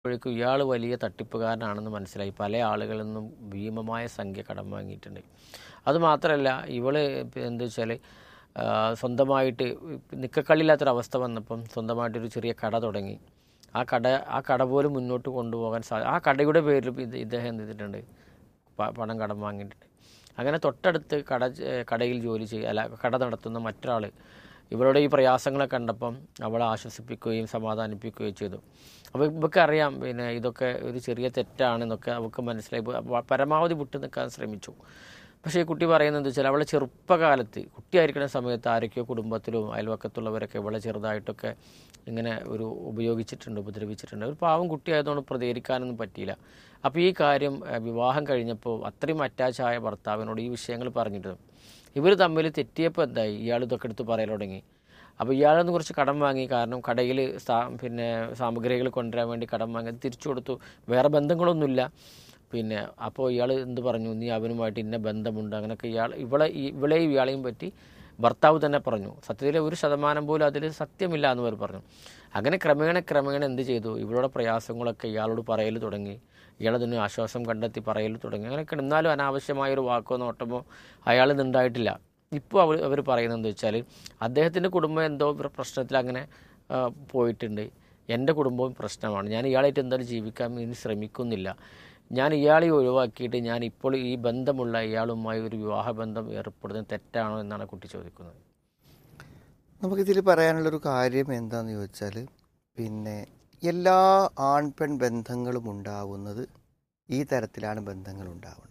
അപ്പോഴേക്കും ഇയാൾ വലിയ തട്ടിപ്പുകാരനാണെന്ന് മനസ്സിലായി പല ആളുകളിൽ നിന്നും ഭീമമായ സംഖ്യ കടം വാങ്ങിയിട്ടുണ്ട് അതുമാത്രമല്ല ഇവള് എന്താ വെച്ചാൽ സ്വന്തമായിട്ട് നിക്കക്കള്ളില്ലാത്തൊരവസ്ഥ വന്നപ്പം സ്വന്തമായിട്ടൊരു ചെറിയ കട തുടങ്ങി ആ കട ആ കട പോലും മുന്നോട്ട് കൊണ്ടുപോകാൻ സാ ആ കടയുടെ പേരിൽ ഇത് ഇദ്ദേഹം എന്ത് ചെയ്തിട്ടുണ്ട് പ- പണം കടം വാങ്ങിയിട്ടുണ്ട് അങ്ങനെ തൊട്ടടുത്ത് കട ചെ- കടയിൽ ജോലി ചെയ്യുക അല്ല കട നടത്തുന്ന മറ്റൊരാൾ ഇവരുടെ ഈ പ്രയാസങ്ങളെ കണ്ടപ്പം അവളെ ആശ്വസിപ്പിക്കുകയും സമാധാനിപ്പിക്കുകയും ചെയ്തു അപ്പോൾ ഇവർക്ക് അറിയാം പിന്നെ ഇതൊക്കെ ഒരു ചെറിയ തെറ്റാണെന്നൊക്കെ അവൾക്ക് മനസ്സിലായി ഇപ്പൊ വ- പരമാവധി വിട്ടു നിൽക്കാൻ ശ്രമിച്ചു പക്ഷേ ഈ കുട്ടി പറയുന്നത് എന്താ വെച്ചാൽ അവളെ ചെറുപ്പകാലത്ത് കുട്ടിയായിരിക്കുന്ന സമയത്ത് ആരൊക്കെയോ കുടുംബത്തിലും അയൽവക്കത്തുള്ളവരൊക്കെ ഇവളെ ചെറുതായിട്ടൊക്കെ ഇങ്ങനെ ഒരു ഉപയോഗിച്ചിട്ടുണ്ട് ഉപദ്രവിച്ചിട്ടുണ്ട് ഒരു പാവം കുട്ടിയായതുകൊണ്ട് പ്രതികരിക്കാനൊന്നും പറ്റിയില്ല അപ്പോൾ ഈ കാര്യം ഏഹ്, വിവാഹം കഴിഞ്ഞപ്പോൾ അത്രയും അറ്റാച്ച് ആയ ഭർത്താവിനോട് ഈ വിഷയങ്ങൾ പറഞ്ഞിരുന്നു ഇവർ തമ്മിൽ തെറ്റിയപ്പോൾ എന്തായി ഇയാൾ ഇതൊക്കെ എടുത്ത് പറയൽ തുടങ്ങി അപ്പോൾ ഇയാളൊന്ന് കുറച്ച് കടം വാങ്ങി കാരണം കടയിൽ സാ പിന്നെ സാമഗ്രികൾ കൊണ്ടുവരാൻ വേണ്ടി കടം വാങ്ങി അത് തിരിച്ചു കൊടുത്തു വേറെ ബന്ധങ്ങളൊന്നുമില്ല പിന്നെ അപ്പോൾ ഇയാൾ എന്ത് പറഞ്ഞു നീ അവനുമായിട്ട് ഇന്ന ബന്ധമുണ്ട് അങ്ങനെയൊക്കെ ഇയാൾ ഇവളെ ഈ- ഇവളെയും ഇയാളെയും പറ്റി ഭർത്താവ് തന്നെ പറഞ്ഞു സത്യത്തിൽ ഒരു ശതമാനം പോലും അതിൽ സത്യമില്ല എന്ന് അവർ പറഞ്ഞു അങ്ങനെ ക്രമേണ ക്രമേണ എന്ത് ചെയ്തു ഇവളുടെ പ്രയാസങ്ങളൊക്കെ ഇയാളോട് പറയൽ തുടങ്ങി ഇയാളതിന് ആശ്വാസം കണ്ടെത്തി പറയൽ തുടങ്ങി അങ്ങനെയൊക്കെ എന്നാലും അനാവശ്യമായൊരു വാക്കോ നോട്ടമോ അയാളിൽ നിന്നുണ്ടായിട്ടില്ല ഇപ്പോൾ അവർ അവർ പറയുന്നത് എന്താ വെച്ചാൽ അദ്ദേഹത്തിൻ്റെ കുടുംബം എന്തോ പ്ര- പ്രശ്നത്തിൽ അങ്ങനെ ആ, പോയിട്ടുണ്ട് എൻ്റെ കുടുംബവും പ്രശ്നമാണ് ഞാൻ ഇയാളായിട്ട് എന്തായാലും ജീവിക്കാൻ ഇനി ശ്രമിക്കുന്നില്ല ഞാൻ ഇയാളെ ഒഴിവാക്കിയിട്ട് ഞാൻ ഇപ്പോൾ ഈ ബന്ധമുള്ള ഇയാളുമായി ഒരു വിവാഹബന്ധം ഏർപ്പെടുന്നത് തെറ്റാണോ എന്നാണ് കുട്ടി ചോദിക്കുന്നത് നമുക്കിതിൽ പറയാനുള്ളൊരു കാര്യം എന്താണെന്ന് ചോദിച്ചാൽ പിന്നെ എല്ലാ ആൺ പെൺ ബന്ധങ്ങളും ഉണ്ടാവുന്നത് ഈ തരത്തിലാണ് ബന്ധങ്ങൾ ഉണ്ടാവുന്നത്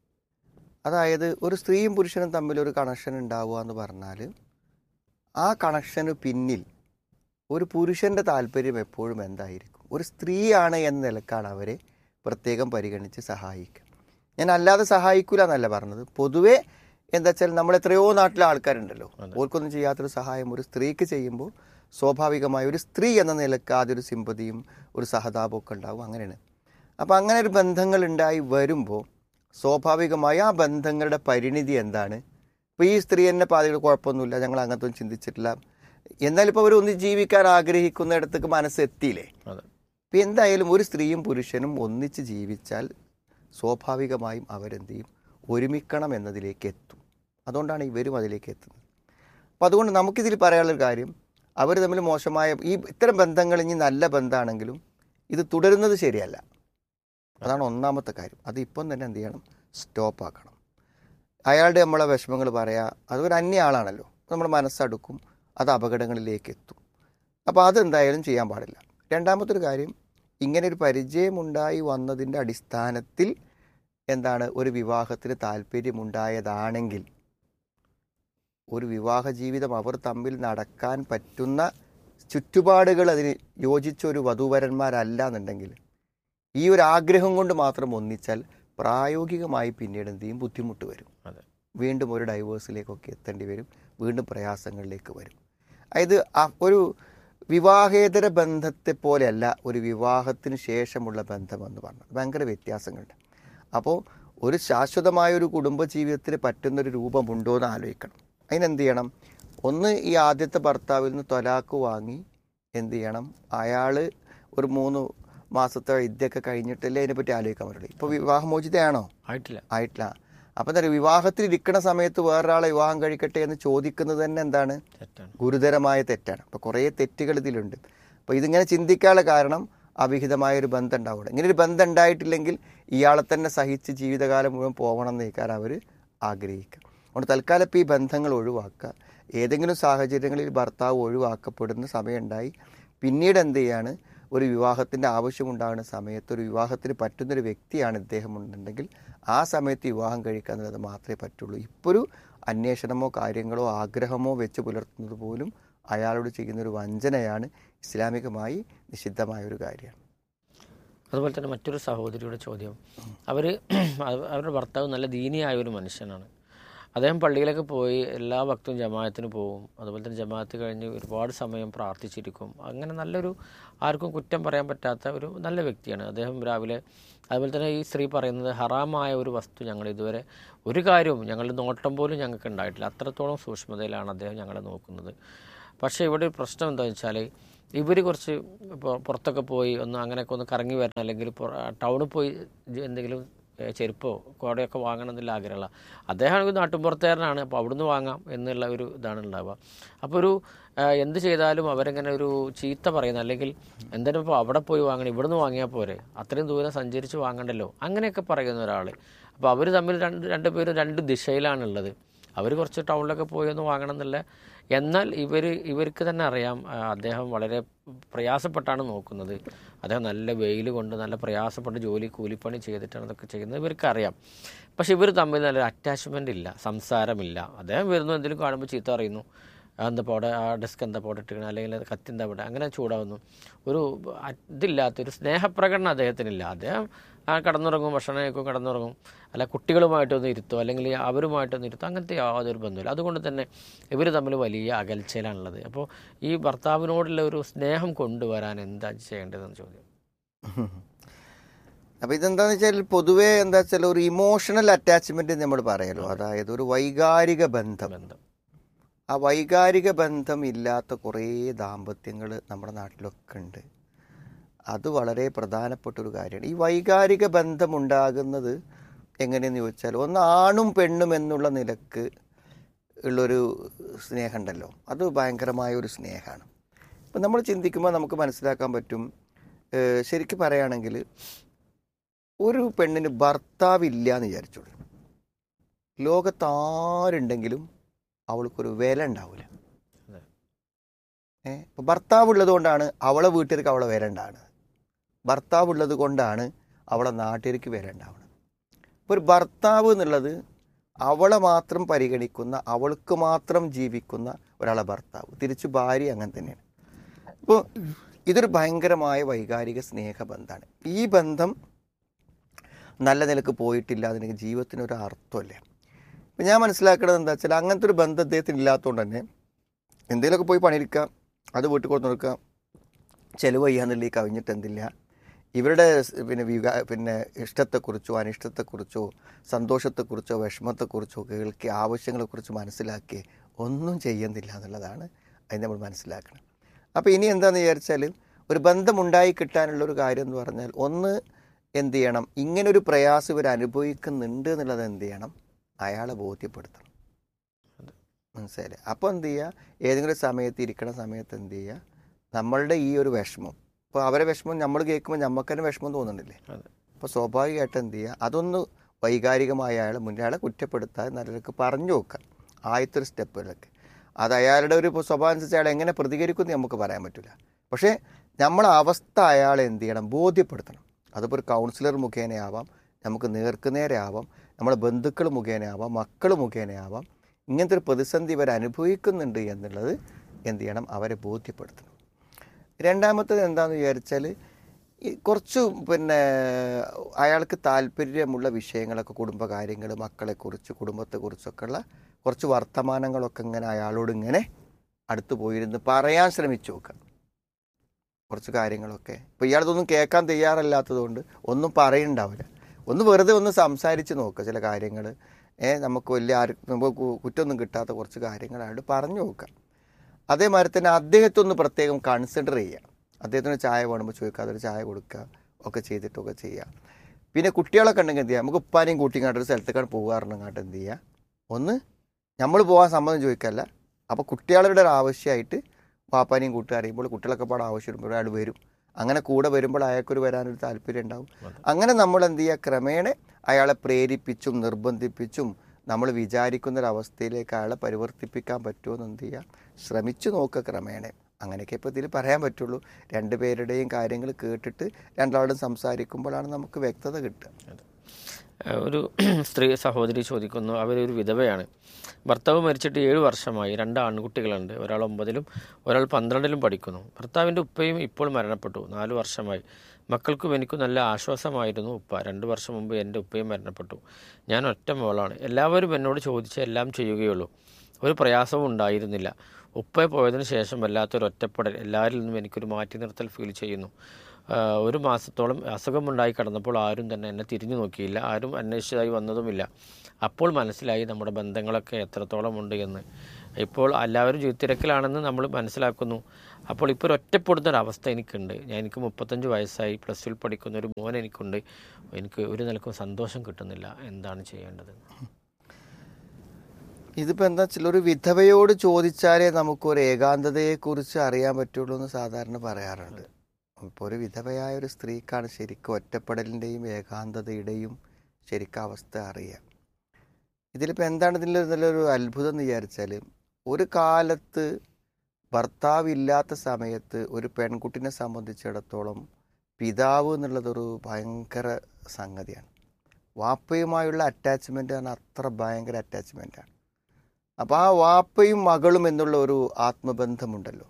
അതായത് ഒരു സ്ത്രീയും പുരുഷനും തമ്മിൽ ഒരു കണക്ഷൻ ഉണ്ടാവുക എന്ന് പറഞ്ഞാൽ ആ കണക്ഷന് പിന്നിൽ ഒരു പുരുഷൻ്റെ താല്പര്യം എപ്പോഴും എന്തായിരിക്കും ഒരു സ്ത്രീയാണ് എന്ന നിലക്കാണ് അവരെ പ്രത്യേകം പരിഗണിച്ച് സഹായിക്കുക ഞാൻ അല്ലാതെ സഹായിക്കൂല എന്നല്ല പറഞ്ഞത് പൊതുവേ എന്താ വെച്ചാൽ നമ്മൾ എത്രയോ നാട്ടിലെ ആൾക്കാരുണ്ടല്ലോ ഓർക്കൊന്നും ചെയ്യാത്തൊരു സഹായം ഒരു സ്ത്രീക്ക് ചെയ്യുമ്പോൾ സ്വാഭാവികമായ ഒരു സ്ത്രീ എന്ന നിലക്ക് ആദ്യം ഒരു സിമ്പതിയും ഒരു സഹതാപവും ഒക്കെ ഉണ്ടാവും അങ്ങനെയാണ് അപ്പോൾ അങ്ങനെ ഒരു ബന്ധങ്ങൾ ഉണ്ടായി വരുമ്പോൾ സ്വാഭാവികമായി ആ ബന്ധങ്ങളുടെ പരിണിതി എന്താണ് ഇപ്പോൾ ഈ സ്ത്രീ എന്നെ പാതികൾ കുഴപ്പമൊന്നുമില്ല ഞങ്ങൾ അങ്ങനത്തെ ഒന്നും ചിന്തിച്ചിട്ടില്ല എന്നാൽ ഇപ്പോൾ അവർ ഒന്ന് ജീവിക്കാൻ ആഗ്രഹിക്കുന്നിടത്തേക്ക് മനസ്സെത്തിയില്ലേ അതെ ഇപ്പം എന്തായാലും ഒരു സ്ത്രീയും പുരുഷനും ഒന്നിച്ച് ജീവിച്ചാൽ സ്വാഭാവികമായും അവരെന്ത് ചെയ്യും ഒരുമിക്കണം എന്നതിലേക്ക് എത്തും അതുകൊണ്ടാണ് ഇവരും അതിലേക്ക് എത്തുന്നത് അപ്പോൾ അതുകൊണ്ട് നമുക്കിതിൽ പറയാനുള്ളൊരു കാര്യം അവർ തമ്മിൽ മോശമായ ഈ ഇത്തരം ബന്ധങ്ങൾ ഇനി നല്ല ബന്ധമാണെങ്കിലും ഇത് തുടരുന്നത് ശരിയല്ല അതാണ് ഒന്നാമത്തെ കാര്യം അത് ഇപ്പം തന്നെ എന്ത് ചെയ്യണം സ്റ്റോപ്പ് ആക്കണം അയാളുടെ നമ്മളെ വിഷമങ്ങൾ പറയാ അതൊരു അന്യ ആളാണല്ലോ നമ്മുടെ മനസ്സടുക്കും അത് അപകടങ്ങളിലേക്ക് എത്തും അപ്പോൾ അതെന്തായാലും ചെയ്യാൻ പാടില്ല രണ്ടാമത്തെ ഒരു കാര്യം ഇങ്ങനെ ഒരു പരിചയമുണ്ടായി വന്നതിൻ്റെ അടിസ്ഥാനത്തിൽ എന്താണ് ഒരു വിവാഹത്തിന് താല്പര്യമുണ്ടായതാണെങ്കിൽ ഒരു വിവാഹ ജീവിതം അവർ തമ്മിൽ നടക്കാൻ പറ്റുന്ന ചുറ്റുപാടുകൾ അതിന് യോജിച്ച ഒരു വധൂവരന്മാരല്ല എന്നുണ്ടെങ്കിൽ ഈ ഒരു ആഗ്രഹം കൊണ്ട് മാത്രം ഒന്നിച്ചാൽ പ്രായോഗികമായി പിന്നീട് എന്ത് ചെയ്യും ബുദ്ധിമുട്ട് വരും അതെ വീണ്ടും ഒരു ഡൈവേഴ്സിലേക്കൊക്കെ എത്തേണ്ടി വരും വീണ്ടും പ്രയാസങ്ങളിലേക്ക് വരും അതായത് ആ ഒരു വിവാഹേതര ബന്ധത്തെ പോലെയല്ല ഒരു വിവാഹത്തിന് ശേഷമുള്ള ബന്ധമെന്ന് പറഞ്ഞത് ഭയങ്കര വ്യത്യാസങ്ങളുണ്ട് അപ്പോൾ ഒരു ശാശ്വതമായ ഒരു കുടുംബ ജീവിതത്തിന് പറ്റുന്നൊരു രൂപമുണ്ടോ എന്ന് ആലോചിക്കണം അതിനെന്ത് ചെയ്യണം ഒന്ന് ഈ ആദ്യത്തെ ഭർത്താവിൽ നിന്ന് തൊലാക്ക് വാങ്ങി എന്ത് ചെയ്യണം അയാൾ ഒരു മൂന്ന് മാസത്തെ വിദ്യയൊക്കെ കഴിഞ്ഞിട്ടല്ലേ അതിനെപ്പറ്റി ആലോചിക്കാൻ പറ്റുള്ളൂ ഇപ്പോൾ വിവാഹമോചിതയാണോ ആയിട്ടില്ല ആയിട്ടില്ല അപ്പം എന്താ പറയുക വിവാഹത്തിൽ ഇരിക്കുന്ന സമയത്ത് വേറൊരാളെ വിവാഹം കഴിക്കട്ടെ എന്ന് ചോദിക്കുന്നത് തന്നെ എന്താണ് തെറ്റാണ് ഗുരുതരമായ തെറ്റാണ് അപ്പോൾ കുറേ തെറ്റുകൾ ഇതിലുണ്ട് അപ്പോൾ ഇതിങ്ങനെ ചിന്തിക്കാനുള്ള കാരണം അവിഹിതമായ ഒരു ബന്ധം ഉണ്ടാവുക ഇങ്ങനെ ഒരു ബന്ധം ഉണ്ടായിട്ടില്ലെങ്കിൽ ഇയാളെ തന്നെ സഹിച്ച് ജീവിതകാലം മുഴുവൻ പോകണം എന്ന് നിൽക്കാൻ അവർ ആഗ്രഹിക്കുക അതുകൊണ്ട് തൽക്കാലം ഇപ്പോൾ ഈ ബന്ധങ്ങൾ ഒഴിവാക്കുക ഏതെങ്കിലും സാഹചര്യങ്ങളിൽ ഭർത്താവ് ഒഴിവാക്കപ്പെടുന്ന സമയമുണ്ടായി പിന്നീട് എന്ത് ചെയ്യാണ് ഒരു വിവാഹത്തിൻ്റെ ആവശ്യമുണ്ടാകുന്ന സമയത്ത് ഒരു വിവാഹത്തിന് പറ്റുന്നൊരു വ്യക്തിയാണ് ഇദ്ദേഹം ഉണ്ടെങ്കിൽ ആ സമയത്ത് വിവാഹം കഴിക്കുക എന്നുള്ളത് മാത്രമേ പറ്റുള്ളൂ ഇപ്പോൾ ഒരു അന്വേഷണമോ കാര്യങ്ങളോ ആഗ്രഹമോ വെച്ച് പുലർത്തുന്നത് പോലും അയാളോട് ചെയ്യുന്നൊരു വഞ്ചനയാണ് ഇസ്ലാമികമായി നിഷിദ്ധമായ ഒരു കാര്യമാണ് അതുപോലെ തന്നെ മറ്റൊരു സഹോദരിയുടെ ചോദ്യം അവർ അവരുടെ ഭർത്താവ് നല്ല ദീനിയായ ഒരു മനുഷ്യനാണ് അദ്ദേഹം പള്ളിയിലൊക്കെ പോയി എല്ലാ ഭക്തും ജമാഅത്തിന് പോകും അതുപോലെ തന്നെ ജമാഅത്ത് കഴിഞ്ഞ് ഒരുപാട് സമയം പ്രാർത്ഥിച്ചിരിക്കും അങ്ങനെ നല്ലൊരു ആർക്കും കുറ്റം പറയാൻ പറ്റാത്ത ഒരു നല്ല വ്യക്തിയാണ് അദ്ദേഹം രാവിലെ അതുപോലെ തന്നെ ഈ സ്ത്രീ പറയുന്നത് ഹറാമായ ഒരു വസ്തു ഞങ്ങൾ ഇതുവരെ ഒരു കാര്യവും ഞങ്ങളുടെ നോട്ടം പോലും ഞങ്ങൾക്ക് ഉണ്ടായിട്ടില്ല അത്രത്തോളം സൂക്ഷ്മതയിലാണ് അദ്ദേഹം ഞങ്ങളെ നോക്കുന്നത് പക്ഷേ ഇവിടെ ഒരു പ്രശ്നം എന്താണെന്ന് വെച്ചാൽ ഇവർ കുറച്ച് ഇപ്പോൾ പുറത്തൊക്കെ പോയി ഒന്ന് അങ്ങനെയൊക്കെ ഒന്ന് കറങ്ങി വരണം അല്ലെങ്കിൽ ടൗണിൽ പോയി ജ- എന്തെങ്കിലും ഏഹ്, ചെരുപ്പോ കോടയൊക്കെ വാങ്ങണം എന്നുള്ള ആഗ്രഹമുള്ള അദ്ദേഹമാണെങ്കിൽ നാട്ടുമ്പുറത്തുകാരനാണ് അപ്പോൾ അവിടുന്ന് വാങ്ങാം എന്നുള്ള ഒരു ഇതാണ് ഉണ്ടാവുക അപ്പോൾ ഒരു ഏഹ്, എന്ത് ചെയ്താലും അവരെങ്ങനെ ഒരു ചീത്ത പറയുന്ന അല്ലെങ്കിൽ എന്തായാലും ഇപ്പോൾ അവിടെ പോയി വാങ്ങണം ഇവിടുന്ന് വാങ്ങിയാൽ പോരെ അത്രയും ദൂരം സഞ്ചരിച്ച് വാങ്ങണ്ടല്ലോ അങ്ങനെയൊക്കെ പറയുന്ന ഒരാൾ അപ്പോൾ അവർ തമ്മിൽ രണ്ട് രണ്ട് പേരും രണ്ട് ദിശയിലാണുള്ളത് അവർ കുറച്ച് ടൗണിലൊക്കെ പോയി ഒന്ന് വാങ്ങണം എന്നുള്ള എന്നാൽ ഇവർ ഇവർക്ക് തന്നെ അറിയാം ആ, അദ്ദേഹം വളരെ പ്രയാസപ്പെട്ടാണ് നോക്കുന്നത് അദ്ദേഹം നല്ല വെയിൽ കൊണ്ട് നല്ല പ്രയാസപ്പെട്ട് ജോലി കൂലിപ്പണി ചെയ്തിട്ടാണ് ഇതൊക്കെ ചെയ്യുന്നത് ഇവർക്ക് അറിയാം പക്ഷെ ഇവർ തമ്മിൽ നല്ലൊരു അറ്റാച്ച്മെൻ്റ് ഇല്ല സംസാരമില്ല അദ്ദേഹം വരുന്നു എന്തെങ്കിലും കാണുമ്പോൾ ചീത്ത അറിയുന്നു എന്താ അവിടെ ആ ഡെസ്ക് എന്താ അവിടെ ഇട്ടിരിക്കണം അല്ലെങ്കിൽ അത് കത്തി എന്താ അവിടെ അങ്ങനെ ചൂടാവുന്നു ഒരു അ- ഇതില്ലാത്തൊരു സ്നേഹപ്രകടനം അദ്ദേഹത്തിനില്ല അദ്ദേഹം ആ കടന്നുറങ്ങും ഭക്ഷണം കഴിക്കും കടന്നുറങ്ങും അല്ല കുട്ടികളുമായിട്ടൊന്ന് ഇരുത്തോ അല്ലെങ്കിൽ അവരുമായിട്ടൊന്ന് ഇരുത്തോ അങ്ങനത്തെ യാതൊരു ബന്ധമില്ല അതുകൊണ്ട് തന്നെ ഇവർ തമ്മിൽ വലിയ അകൽച്ചയിലാണുള്ളത് അപ്പോൾ ഈ ഭർത്താവിനോടുള്ള ഒരു സ്നേഹം കൊണ്ടുവരാൻ എന്താ ചെയ്യേണ്ടതെന്ന് ചോദ്യം അപ്പൊ ഇതെന്താന്ന് വെച്ചാൽ പൊതുവേ എന്താ വെച്ചാൽ ഒരു ഇമോഷണൽ അറ്റാച്ച്മെന്റ് നമ്മൾ പറയല്ലോ അതായത് ഒരു വൈകാരിക ബന്ധം ബന്ധം ആ വൈകാരിക ബന്ധം ഇല്ലാത്ത കുറേ ദാമ്പത്യങ്ങൾ നമ്മുടെ നാട്ടിലൊക്കെ ഉണ്ട് അത് വളരെ പ്രധാനപ്പെട്ട ഒരു കാര്യമാണ് ഈ വൈകാരിക ബന്ധം ഉണ്ടാകുന്നത് എങ്ങനെയെന്ന് ചോദിച്ചാൽ ഒന്ന് ആണും പെണ്ണും എന്നുള്ള നിലക്ക് ഉള്ളൊരു സ്നേഹമുണ്ടല്ലോ അത് ഭയങ്കരമായ ഒരു സ്നേഹമാണ് ഇപ്പം നമ്മൾ ചിന്തിക്കുമ്പോൾ നമുക്ക് മനസ്സിലാക്കാൻ പറ്റും ഏഹ് ശരിക്കും പറയുകയാണെങ്കിൽ ഒരു പെണ്ണിന് ഭർത്താവില്ല എന്ന് വിചാരിച്ചോളൂ ലോകത്താരുണ്ടെങ്കിലും അവൾക്കൊരു വില ഉണ്ടാവില്ല അതെ. ഏ ഇപ്പൊ ഭർത്താവ് ഉള്ളത് കൊണ്ടാണ് അവളെ വീട്ടുകാർക്ക് അവളെ വില ഉണ്ടാകുന്നത് ഭർത്താവ് ഉള്ളത് കൊണ്ടാണ് അവളെ നാട്ടുകാർക്ക് വില ഉണ്ടാവുന്നത് ഇപ്പൊ ഒരു ഭർത്താവ് എന്നുള്ളത് അവളെ മാത്രം പരിഗണിക്കുന്ന അവൾക്ക് മാത്രം ജീവിക്കുന്ന ഒരാളെ ഭർത്താവ് തിരിച്ചു ഭാര്യ അങ്ങനെ തന്നെയാണ് ഇപ്പോൾ ഇതൊരു ഭയങ്കരമായ വൈകാരിക സ്നേഹബന്ധമാണ് ഈ ബന്ധം നല്ല നിലക്ക് പോയിട്ടില്ല അതിന് ജീവിതത്തിന് ഒരു അർത്ഥമല്ലേ ഇപ്പം ഞാൻ മനസ്സിലാക്കുന്നത് എന്താ വെച്ചാൽ അങ്ങനത്തെ ഒരു ബന്ധം അദ്ദേഹത്തിന് ഇല്ലാത്തതുകൊണ്ട് തന്നെ എന്തെങ്കിലുമൊക്കെ പോയി പണിയെടുക്കാം അത് വീട്ടിൽ കൊടുത്തു കൊടുക്കാം ചെലവ് ചെയ്യാന്നുള്ള ഈ കവിഞ്ഞിട്ട് എന്തില്ല ഇവരുടെ സ് പിന്നെ വികാ പിന്നെ ഇഷ്ടത്തെക്കുറിച്ചോ അനിഷ്ടത്തെക്കുറിച്ചോ സന്തോഷത്തെക്കുറിച്ചോ വിഷമത്തെക്കുറിച്ചോ കേൾക്കി ആവശ്യങ്ങളെക്കുറിച്ച് മനസ്സിലാക്കി ഒന്നും ചെയ്യുന്നില്ല എന്നുള്ളതാണ് അത് നമ്മൾ മനസ്സിലാക്കണം അപ്പോൾ ഇനി എന്താണെന്ന് വിചാരിച്ചാൽ ഒരു ബന്ധമുണ്ടായി കിട്ടാനുള്ള ഒരു കാര്യം എന്ന് പറഞ്ഞാൽ ഒന്ന് എന്ത് ചെയ്യണം ഇങ്ങനൊരു പ്രയാസം ഇവർ അനുഭവിക്കുന്നുണ്ട് എന്നുള്ളത് എന്ത് ചെയ്യണം അയാളെ ബോധ്യപ്പെടുത്തണം മനസ്സിലായില്ലേ അപ്പോൾ എന്ത് ചെയ്യുക ഏതെങ്കിലും ഒരു സമയത്ത് ഇരിക്കണ സമയത്ത് എന്ത് ചെയ്യുക നമ്മളുടെ ഈ ഒരു വിഷമം ഇപ്പോൾ അവരെ വിഷമം നമ്മൾ കേൾക്കുമ്പോൾ നമുക്ക് തന്നെ വിഷമം തോന്നുന്നില്ലേ അതെ അപ്പോൾ സ്വാഭാവികമായിട്ട് എന്ത് ചെയ്യുക അതൊന്ന് വൈകാരികമായ അയാളെ മുന്നേ അയാളെ കുറ്റപ്പെടുത്താതെ നല്ലതൊക്കെ പറഞ്ഞു നോക്കുക ആദ്യത്തെ ഒരു സ്റ്റെപ്പിലൊക്കെ അത് അയാളുടെ ഒരു സ്വഭാവം അനുസരിച്ച് അയാൾ എങ്ങനെ പ്രതികരിക്കുമെന്ന് നമുക്ക് പറയാൻ പറ്റില്ല പക്ഷേ നമ്മളെ അവസ്ഥ അയാളെ എന്ത് ചെയ്യണം ബോധ്യപ്പെടുത്തണം അതിപ്പോൾ ഒരു കൗൺസിലർ മുഖേനയാവാം നമുക്ക് നേർക്കുനേരെ ആവാം നമ്മുടെ ബന്ധുക്കൾ മുഖേനയാവാം മക്കൾ മുഖേനയാവാം ഇങ്ങനത്തെ ഒരു പ്രതിസന്ധി ഇവർ അനുഭവിക്കുന്നുണ്ട് എന്നുള്ളത് എന്ത് ചെയ്യണം അവരെ ബോധ്യപ്പെടുത്തണം രണ്ടാമത്തത് എന്താണെന്ന് വിചാരിച്ചാൽ ഈ കുറച്ച് പിന്നെ അയാൾക്ക് താല്പര്യമുള്ള വിഷയങ്ങളൊക്കെ കുടുംബകാര്യങ്ങൾ മക്കളെക്കുറിച്ച് കുടുംബത്തെക്കുറിച്ചൊക്കെ ഉള്ള കുറച്ച് വർത്തമാനങ്ങളൊക്കെ ഇങ്ങനെ അയാളോട് ഇങ്ങനെ അടുത്ത് പോയിരുന്ന് പറയാൻ ശ്രമിച്ചു നോക്കുക കുറച്ച് കാര്യങ്ങളൊക്കെ ഇപ്പോൾ ഇയാളതൊന്നും കേൾക്കാൻ തയ്യാറല്ലാത്തതുകൊണ്ട് ഒന്നും പറയുന്നുണ്ടാവില്ല ഒന്ന് വെറുതെ ഒന്ന് സംസാരിച്ച് നോക്കുക ചില കാര്യങ്ങൾ ഏ നമുക്ക് വലിയ ആർക്കും നമുക്ക് കു- കുറ്റമൊന്നും കിട്ടാത്ത കുറച്ച് കാര്യങ്ങൾ അയാളോട് പറഞ്ഞു നോക്കുക അതേമാതിരി തന്നെ അദ്ദേഹത്തെ ഒന്ന് പ്രത്യേകം കൺസിഡർ ചെയ്യുക അദ്ദേഹത്തിന് ചായ വേണമെങ്കിൽ ചോദിക്കുക അതൊരു ചായ കൊടുക്കുക ഒക്കെ ചെയ്തിട്ടൊക്കെ ചെയ്യുക പിന്നെ കുട്ടികളൊക്കെ ഉണ്ടെങ്കിൽ എന്ത് ചെയ്യുക നമുക്ക് ഉപ്പാനെയും കൂട്ടിങ്ങാണ്ട് ഒരു സ്ഥലത്തേക്കാണ് പോകാറുണ്ടെങ്കിൽ എന്ത് ചെയ്യുക ഒന്ന് നമ്മൾ പോകാൻ സമ്മതം ചോദിക്കല്ല അപ്പോൾ കുട്ടികളുടെ ഒരു ആവശ്യമായിട്ട് പാപ്പാനെയും കൂട്ടി അറിയുമ്പോൾ കുട്ടികളൊക്കെ പാടെ ആവശ്യം വരുമ്പോൾ അയാൾ വരും അങ്ങനെ കൂടെ വരുമ്പോൾ അയാൾക്കൊരു വരാനൊരു താല്പര്യം ഉണ്ടാവും അങ്ങനെ നമ്മൾ എന്ത് ചെയ്യുക ക്രമേണ അയാളെ പ്രേരിപ്പിച്ചും നിർബന്ധിപ്പിച്ചും നമ്മൾ വിചാരിക്കുന്ന ഒരു അവസ്ഥയിലേക്ക് അയാളെ പരിവർത്തിപ്പിക്കാൻ പറ്റുമെന്ന് എന്ത് ചെയ്യുക ശ്രമിച്ചു നോക്കുക ക്രമേണ അങ്ങനെയൊക്കെ ഇപ്പോൾ ഇതിൽ പറയാൻ പറ്റുള്ളൂ രണ്ടുപേരുടെയും കാര്യങ്ങൾ കേട്ടിട്ട് രണ്ടാളും സംസാരിക്കുമ്പോഴാണ് നമുക്ക് വ്യക്തത കിട്ടുക ഏഹ് ഒരു സ്ത്രീ സഹോദരി ചോദിക്കുന്നു അവരൊരു വിധവയാണ് ഭർത്താവ് മരിച്ചിട്ട് ഏഴ് വർഷമായി രണ്ട് ആൺകുട്ടികളുണ്ട് ഒരാൾ ഒമ്പതിലും ഒരാൾ പന്ത്രണ്ടിലും പഠിക്കുന്നു ഭർത്താവിൻ്റെ ഉപ്പയും ഇപ്പോൾ മരണപ്പെട്ടു നാല് വർഷമായി മക്കൾക്കും എനിക്കും നല്ല ആശ്വാസമായിരുന്നു ഉപ്പ രണ്ട് വർഷം മുമ്പ് എൻ്റെ ഉപ്പയും മരണപ്പെട്ടു ഞാൻ ഒറ്റ മോളാണ് എല്ലാവരും എന്നോട് ചോദിച്ച് എല്ലാം ചെയ്യുകയുള്ളൂ ഒരു പ്രയാസവും ഉണ്ടായിരുന്നില്ല ഉപ്പ പോയതിനു ശേഷം വല്ലാത്തൊരു ഒറ്റപ്പെടൽ എല്ലാവരിൽ നിന്നും എനിക്കൊരു മാറ്റി നിർത്തൽ ഫീൽ ചെയ്യുന്നു ആഹ് ഒരു മാസത്തോളം അസുഖമുണ്ടായി കിടന്നപ്പോൾ ആരും തന്നെ എന്നെ തിരിഞ്ഞു നോക്കിയില്ല ആരും അന്വേഷിച്ചതായി വന്നതുമില്ല അപ്പോൾ മനസ്സിലായി നമ്മുടെ ബന്ധങ്ങളൊക്കെ എത്രത്തോളം ഉണ്ട് എന്ന് ഇപ്പോൾ എല്ലാവരും ജീവിതത്തിരക്കിലാണെന്ന് നമ്മൾ മനസ്സിലാക്കുന്നു അപ്പോൾ ഇപ്പോൾ ഒരു ഒറ്റപ്പെടുന്ന ഒരു അവസ്ഥ എനിക്കുണ്ട് ഞാൻ എനിക്ക് മുപ്പത്തഞ്ച് വയസ്സായി പ്ലസ് ടുവിൽ പഠിക്കുന്ന ഒരു മോൻ എനിക്കുണ്ട് എനിക്ക് ഒരു നിലക്കും സന്തോഷം കിട്ടുന്നില്ല എന്താണ് ചെയ്യേണ്ടത് ഇതിപ്പോൾ എന്താ വെച്ചാൽ ഒരു വിധവയോട് ചോദിച്ചാലേ നമുക്കൊരു ഏകാന്തതയെക്കുറിച്ച് അറിയാൻ പറ്റുള്ളൂ എന്ന് സാധാരണ പറയാറുണ്ട് ഇപ്പോൾ ഒരു വിധവയായ ഒരു സ്ത്രീക്കാണ് ശരിക്കും ഒറ്റപ്പെടലിൻ്റെയും ഏകാന്തതയുടെയും ശരിക്കും അവസ്ഥ അറിയാം ഇതിലിപ്പോൾ എന്താണ് ഇതിൻ്റെ നല്ലൊരു അത്ഭുതം എന്ന് വിചാരിച്ചാൽ ഒരു കാലത്ത് ഭർത്താവില്ലാത്ത സമയത്ത് ഒരു പെൺകുട്ടിനെ സംബന്ധിച്ചിടത്തോളം പിതാവ് എന്നുള്ളതൊരു ഭയങ്കര സംഗതിയാണ് വാപ്പയുമായുള്ള അറ്റാച്ച്മെൻ്റ് ആണ് അത്ര ഭയങ്കര അറ്റാച്ച്മെൻ്റാണ് അപ്പോൾ ആ വാപ്പയും മകളും എന്നുള്ള ഒരു ആത്മബന്ധമുണ്ടല്ലോ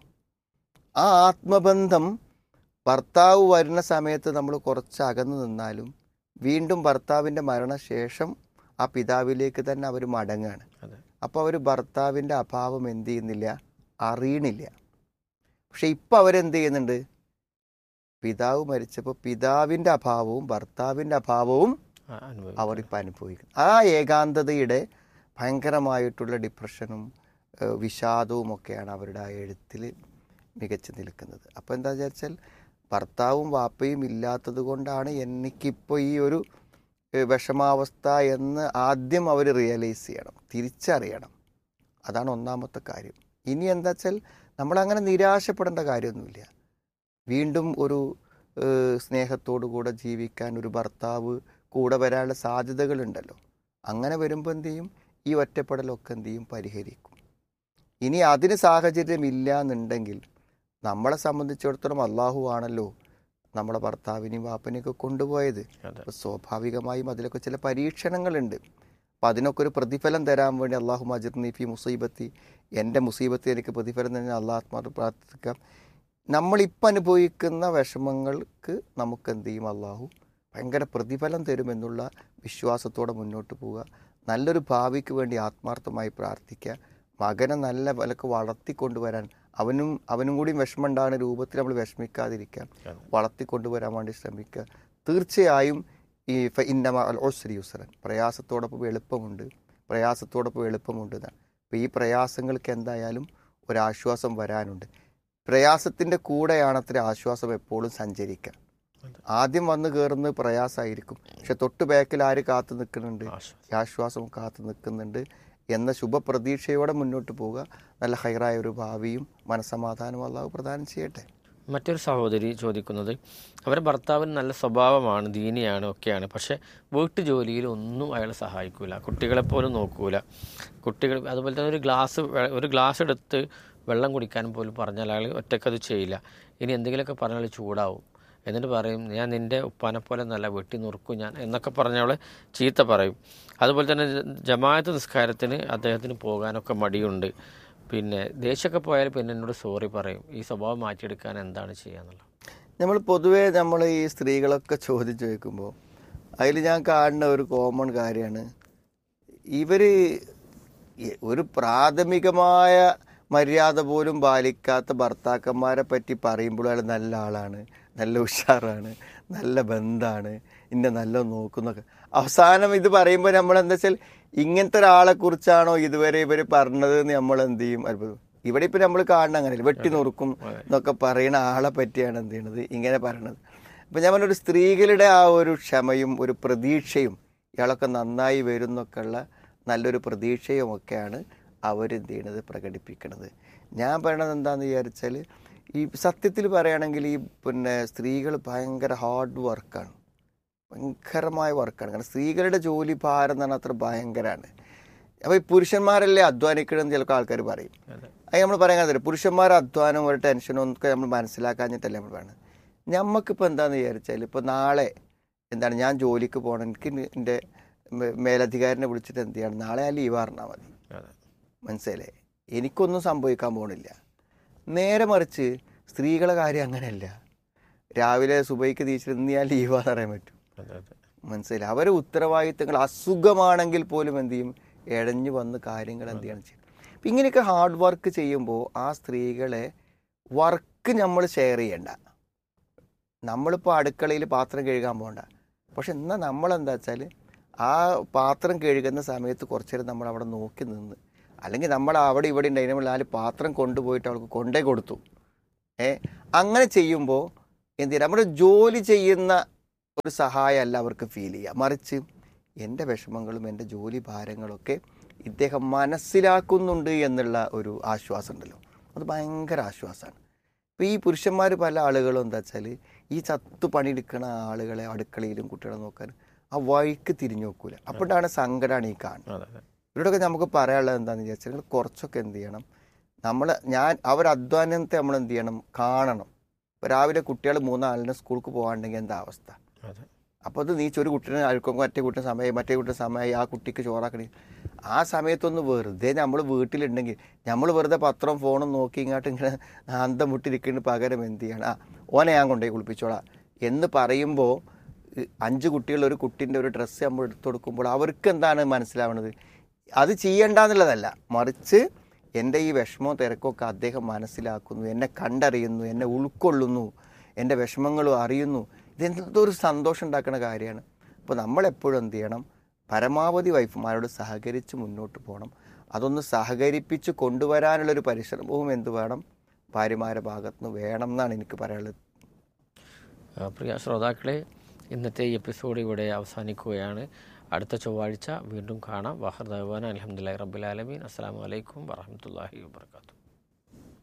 ആ ആത്മബന്ധം ഭർത്താവ് വരുന്ന സമയത്ത് നമ്മൾ കുറച്ച് അകന്നു നിന്നാലും വീണ്ടും ഭർത്താവിൻ്റെ മരണശേഷം ആ പിതാവിലേക്ക് തന്നെ അവർ മടങ്ങാണ് അതെ അപ്പോൾ അവർ ഭർത്താവിൻ്റെ അഭാവം എന്ത് ചെയ്യുന്നില്ല അറിയണില്ല പക്ഷെ ഇപ്പം അവരെന്ത് ചെയ്യുന്നുണ്ട് പിതാവ് മരിച്ചപ്പോൾ പിതാവിൻ്റെ അഭാവവും ഭർത്താവിൻ്റെ അഭാവവും ആ, അനുഭവം അവർ ഇപ്പം അനുഭവിക്കുന്നു ആ ഏകാന്തതയുടെ ഭയങ്കരമായിട്ടുള്ള ഡിപ്രഷനും ഏഹ് വിഷാദവും ഒക്കെയാണ് അവരുടെ ആ എഴുത്തിൽ മികച്ചു നിൽക്കുന്നത് അപ്പോൾ എന്താ വിചാരിച്ചാൽ ഭർത്താവും വാപ്പയും ഇല്ലാത്തത് കൊണ്ടാണ് എനിക്കിപ്പോൾ ഈ ഒരു ഏഹ് വിഷമാവസ്ഥ എന്ന് ആദ്യം അവർ റിയലൈസ് ചെയ്യണം തിരിച്ചറിയണം അതാണ് ഒന്നാമത്തെ കാര്യം ഇനി എന്താ വെച്ചാൽ നമ്മളങ്ങനെ നിരാശപ്പെടേണ്ട കാര്യമൊന്നുമില്ല വീണ്ടും ഒരു ഏഹ് സ്നേഹത്തോടു കൂടെ ജീവിക്കാൻ ഒരു ഭർത്താവ് കൂടെ വരാനുള്ള സാധ്യതകളുണ്ടല്ലോ അങ്ങനെ വരുമ്പോൾ എന്ത് ചെയ്യും ഈ ഒറ്റപ്പെടലൊക്കെ എന്ത് ചെയ്യും പരിഹരിക്കും ഇനി അതിന് സാഹചര്യം ഇല്ല എന്നുണ്ടെങ്കിൽ നമ്മളെ സംബന്ധിച്ചിടത്തോളം അള്ളാഹു ആണല്ലോ നമ്മളെ ഭർത്താവിനെയും വാപ്പനെയൊക്കെ കൊണ്ടുപോയത് അതെ അപ്പോൾ സ്വാഭാവികമായും അതിലൊക്കെ ചില പരീക്ഷണങ്ങളുണ്ട് അപ്പോൾ അതിനൊക്കെ ഒരു പ്രതിഫലം തരാൻ വേണ്ടി അള്ളാഹു മജിർനി ഫി മുസീബത്തി എൻ്റെ മുസീബത്തി എനിക്ക് പ്രതിഫലം തന്നെ അള്ളാഹ്മാർ പ്രാർത്ഥിക്കാം നമ്മളിപ്പം അനുഭവിക്കുന്ന വിഷമങ്ങൾക്ക് നമുക്ക് എന്ത് ചെയ്യും അള്ളാഹു ഭയങ്കര പ്രതിഫലം തരുമെന്നുള്ള വിശ്വാസത്തോടെ മുന്നോട്ട് പോവുക നല്ലൊരു ഭാവിക്ക് വേണ്ടി ആത്മാർത്ഥമായി പ്രാർത്ഥിക്കുക മകനെ നല്ല വിലക്ക് വളർത്തിക്കൊണ്ടുവരാൻ അവനും അവനും കൂടി വിഷമമുണ്ടാകുന്ന രൂപത്തിൽ നമ്മൾ വിഷമിക്കാതിരിക്കാം അതെ. വളർത്തിക്കൊണ്ടുവരാൻ വേണ്ടി ശ്രമിക്കുക തീർച്ചയായും ഈ ഫ ഇന്നമ അൽ ഒസ്രി യുസറൻ പ്രയാസത്തോടൊപ്പം എളുപ്പമുണ്ട് പ്രയാസത്തോടൊപ്പം എളുപ്പമുണ്ട് എന്നാണ് അപ്പോൾ ഈ പ്രയാസങ്ങൾക്ക് എന്തായാലും ഒരാശ്വാസം വരാനുണ്ട് പ്രയാസത്തിൻ്റെ കൂടെയാണ് അത്ര ആശ്വാസം എപ്പോഴും സഞ്ചരിക്കുക അതെ. ആദ്യം വന്ന് കയറുന്നത് പ്രയാസമായിരിക്കും പക്ഷെ തൊട്ട് ബാക്കിൽ ആര് കാത്തു നിൽക്കുന്നുണ്ട് ആശ്വാസം. ഈ ആശ്വാസം കാത്തു നിൽക്കുന്നുണ്ട് എന്ന ശുഭപ്രതീക്ഷയോടെ മുന്നോട്ട് പോവുക നല്ല ഹൈറായ ഒരു ഭാവിയും മനസമാധാനവും അള്ളാഹു പ്രദാനം ചെയ്യട്ടെ മറ്റൊരു സഹോദരി ചോദിക്കുന്നത് അവരുടെ ഭർത്താവിന് നല്ല സ്വഭാവമാണ് ദീനിയാണ് ഒക്കെയാണ് പക്ഷേ വീട്ടു ജോലിയിൽ ഒന്നും അയാൾ സഹായിക്കൂല കുട്ടികളെ പോലും നോക്കൂല കുട്ടികൾ അതുപോലെ തന്നെ ഒരു ഗ്ലാസ് വെ- ഒരു ഗ്ലാസ് എടുത്ത് വെള്ളം കുടിക്കാൻ പോലും പറഞ്ഞാൽ അയാൾ ഒറ്റക്കത് ചെയ്യില്ല ഇനി എന്തെങ്കിലുമൊക്കെ പറഞ്ഞാൽ ചൂടാവും എന്നിട്ട് പറയും ഞാൻ നിൻ്റെ ഉപ്പാനെ പോലെ നല്ല വെട്ടി നുറുക്കും ഞാൻ എന്നൊക്കെ പറഞ്ഞ് അവളെ ചീത്ത പറയും അതുപോലെ തന്നെ ജ- ജമാഅത്ത് നിസ്കാരത്തിന് അദ്ദേഹത്തിന് പോകാനൊക്കെ മടിയുണ്ട് പിന്നെ ദേഷ്യമൊക്കെ പോയാൽ പിന്നെ എന്നോട് സോറി പറയും ഈ സ്വഭാവം മാറ്റിയെടുക്കാൻ എന്താണ് ചെയ്യാന്നുള്ളത് നമ്മൾ പൊതുവേ നമ്മൾ ഈ സ്ത്രീകളൊക്കെ ചോദ്യം ചോദിക്കുമ്പോൾ അതിൽ ഞാൻ കാണുന്ന ഒരു കോമൺ കാര്യമാണ് ഇവർ ഒരു പ്രാഥമികമായ മര്യാദ പോലും പാലിക്കാത്ത ഭർത്താക്കന്മാരെ പറ്റി പറയുമ്പോൾ അയാൾ നല്ല ആളാണ് നല്ല ഉഷാറാണ് നല്ല ബന്ധമാണ് ഇന്നെ നല്ല നോക്കുന്നൊക്കെ അവസാനം ഇത് പറയുമ്പോൾ നമ്മൾ എന്താ വെച്ചാൽ ഇങ്ങനത്തെ ഒരാളെ കുറിച്ചാണോ ഇതുവരെ ഇവർ പറഞ്ഞത് എന്ന് നമ്മൾ എന്ത് ചെയ്യും അത്ഭുതം ഇവിടെ ഇപ്പം നമ്മൾ കാണുന്ന അങ്ങനെയല്ല വെട്ടി നുറുക്കും എന്നൊക്കെ പറയുന്ന ആളെ പറ്റിയാണ് എന്ത് ചെയ്യണത് ഇങ്ങനെ പറയണത് അപ്പം ഞാൻ പറഞ്ഞ ഒരു സ്ത്രീകളുടെ ആ ഒരു ക്ഷമയും ഒരു പ്രതീക്ഷയും ഇയാളൊക്കെ നന്നായി വരും എന്നൊക്കെയുള്ള നല്ലൊരു പ്രതീക്ഷയും ഒക്കെയാണ് അവരെന്ത് ചെയ്യണത് പ്രകടിപ്പിക്കുന്നത് ഞാൻ പറയണത് എന്താണെന്ന് വിചാരിച്ചാൽ ഈ സത്യത്തിൽ പറയുകയാണെങ്കിൽ ഈ പിന്നെ സ്ത്രീകൾ ഭയങ്കര ഹാർഡ് വർക്കാണ് ഭയങ്കരമായ വർക്കാണ് കാരണം സ്ത്രീകളുടെ ജോലി ഭാരം എന്ന് പറഞ്ഞാൽ അത്ര ഭയങ്കരമാണ് അപ്പോൾ ഈ പുരുഷന്മാരല്ലേ അധ്വാനിക്കണമെന്ന് ചിലപ്പോൾ ആൾക്കാർ പറയും അതെ അത് നമ്മൾ പറയാൻ കഴിയില്ല പുരുഷന്മാരെ അധ്വാനം ഒരു ടെൻഷനും ഒക്കെ നമ്മൾ മനസ്സിലാക്കാഞ്ഞിട്ടല്ലേ നമ്മൾ വേണം ഞമ്മക്കിപ്പോൾ എന്താണെന്ന് വിചാരിച്ചാൽ ഇപ്പോൾ നാളെ എന്താണ് ഞാൻ ജോലിക്ക് പോകണം എനിക്ക് എൻ്റെ മേലധികാരിനെ വിളിച്ചിട്ട് എന്ത് ചെയ്യണം നാളെ ആ ലീവ് പറഞ്ഞാൽ മതി അതെ മനസ്സിലേ എനിക്കൊന്നും സംഭവിക്കാൻ പോകണില്ല നേരെ മറിച്ച് സ്ത്രീകളെ കാര്യം അങ്ങനെയല്ല രാവിലെ സുബൈക്ക് തീച്ചിട്ട് ഇന്ന് ഞാൻ ലീവാന്ന് പറയാൻ പറ്റും അതെ അതെ മനസ്സിലായി അവരെ ഉത്തരവാദിത്തങ്ങൾ അസുഖമാണെങ്കിൽ പോലും എന്ത് ചെയ്യും ഇഴഞ്ഞു വന്ന് കാര്യങ്ങൾ എന്ത് ചെയ്യണം ചെയ്യും അപ്പം ഇങ്ങനെയൊക്കെ ഹാർഡ് വർക്ക് ചെയ്യുമ്പോൾ ആ സ്ത്രീകളെ വർക്ക് നമ്മൾ ഷെയർ ചെയ്യണ്ട നമ്മളിപ്പോൾ അടുക്കളയിൽ പാത്രം കഴുകാൻ പോകണ്ട പക്ഷെ എന്നാൽ നമ്മളെന്താ വെച്ചാൽ ആ പാത്രം കഴുകുന്ന സമയത്ത് കുറച്ച് നേരം നമ്മൾ അവിടെ നോക്കി നിന്ന് അല്ലെങ്കിൽ നമ്മൾ അവിടെ ഇവിടെ ഉണ്ട് അതിന് നാല് പാത്രം കൊണ്ടുപോയിട്ട് അവൾക്ക് കൊണ്ടേ കൊടുത്തു ഏ അങ്ങനെ ചെയ്യുമ്പോൾ എന്ത് ചെയ്യുക നമ്മുടെ ജോലി ചെയ്യുന്ന ഒരു സഹായമല്ല അവർക്ക് ഫീൽ ചെയ്യുക മറിച്ച് എൻ്റെ വിഷമങ്ങളും എൻ്റെ ജോലി ഭാരങ്ങളൊക്കെ ഇദ്ദേഹം മനസ്സിലാക്കുന്നുണ്ട് എന്നുള്ള ഒരു ആശ്വാസം ഉണ്ടല്ലോ അത് ഭയങ്കര ആശ്വാസമാണ് ഇപ്പോൾ ഈ പുരുഷന്മാർ പല ആളുകളും എന്താ വെച്ചാൽ ഈ ചത്തു പണിയെടുക്കുന്ന ആളുകളെ അടുക്കളയിലും കുട്ടികളെ നോക്കാൻ ആ വഴിക്ക് തിരിഞ്ഞു നോക്കൂല അപ്പോഴാണ് സങ്കടമാണ് ഈ കാണുന്നത് അതെ അതെ ഇവരോടൊക്കെ നമുക്ക് പറയാനുള്ളത് എന്താണെന്ന് വിചാരിച്ചാൽ നിങ്ങൾ കുറച്ചൊക്കെ എന്ത് ചെയ്യണം നമ്മൾ ഞാൻ അവർ അധ്വാനത്തെ നമ്മൾ എന്ത് ചെയ്യണം കാണണം ഇപ്പോൾ രാവിലെ കുട്ടികൾ മൂന്നാളിന് സ്കൂൾക്ക് പോകാണ്ടെങ്കിൽ എന്താ അവസ്ഥ അതെ അപ്പോൾ അത് നീ ഒരു കുട്ടീനെ അഴുക്കും മറ്റേ കുട്ടിന് സമയമായി മറ്റേ കുട്ടിന് സമയമായി ആ കുട്ടിക്ക് ചോറാക്കണി ആ സമയത്തൊന്ന് വെറുതെ നമ്മൾ വീട്ടിലുണ്ടെങ്കിൽ നമ്മൾ വെറുതെ പത്രം ഫോണും നോക്കി ഇങ്ങോട്ട് ഇങ്ങനെ അന്തം മുട്ടിരിക്കുന്ന പകരം എന്ത് ചെയ്യണം ആ ഓനെ ഞാൻ കൊണ്ടുപോയി കുളിപ്പിച്ചോളാം എന്ന് പറയുമ്പോൾ ഈ അഞ്ച് കുട്ടികൾ ഒരു കുട്ടീൻ്റെ ഒരു ഡ്രസ്സ് നമ്മൾ എടുത്തു കൊടുക്കുമ്പോൾ അവർക്ക് എന്താണ് മനസ്സിലാവുന്നത് അത് ചെയ്യണ്ടെന്നുള്ളതല്ല മറിച്ച് എൻ്റെ ഈ വിഷമോ തിരക്കൊക്കെ അദ്ദേഹം മനസ്സിലാക്കുന്നു എന്നെ കണ്ടറിയുന്നു എന്നെ ഉൾക്കൊള്ളുന്നു എൻ്റെ വിഷമങ്ങളും അറിയുന്നു ഇതെന്തോ ഒരു സന്തോഷം ഉണ്ടാക്കുന്ന കാര്യമാണ് അപ്പോൾ നമ്മളെപ്പോഴും എന്ത് ചെയ്യണം പരമാവധി വൈഫുമാരോട് സഹകരിച്ച് മുന്നോട്ട് പോകണം അതൊന്ന് സഹകരിപ്പിച്ച് കൊണ്ടുവരാനുള്ളൊരു പരിശ്രമവും എന്ത് വേണം ഭാര്യമാരുടെ ഭാഗത്തുനിന്ന് വേണം എന്നാണ് എനിക്ക് പറയാനുള്ളത് ആ, പ്രിയ ശ്രോതാക്കളെ ഇന്നത്തെ ഈ എപ്പിസോഡ് ഇവിടെ അവസാനിക്കുകയാണ് അടുത്ത ചൊവ്വാഴ്ച വീണ്ടും കാണാം വാഹർ ദഹ്വാൻ അലഹമുല്ലാ റബ്ബുലാലമീൻ അസ്സാം വലൈക്കും വാഹമത്തല്ലാഹി വാബർക്കാത്തു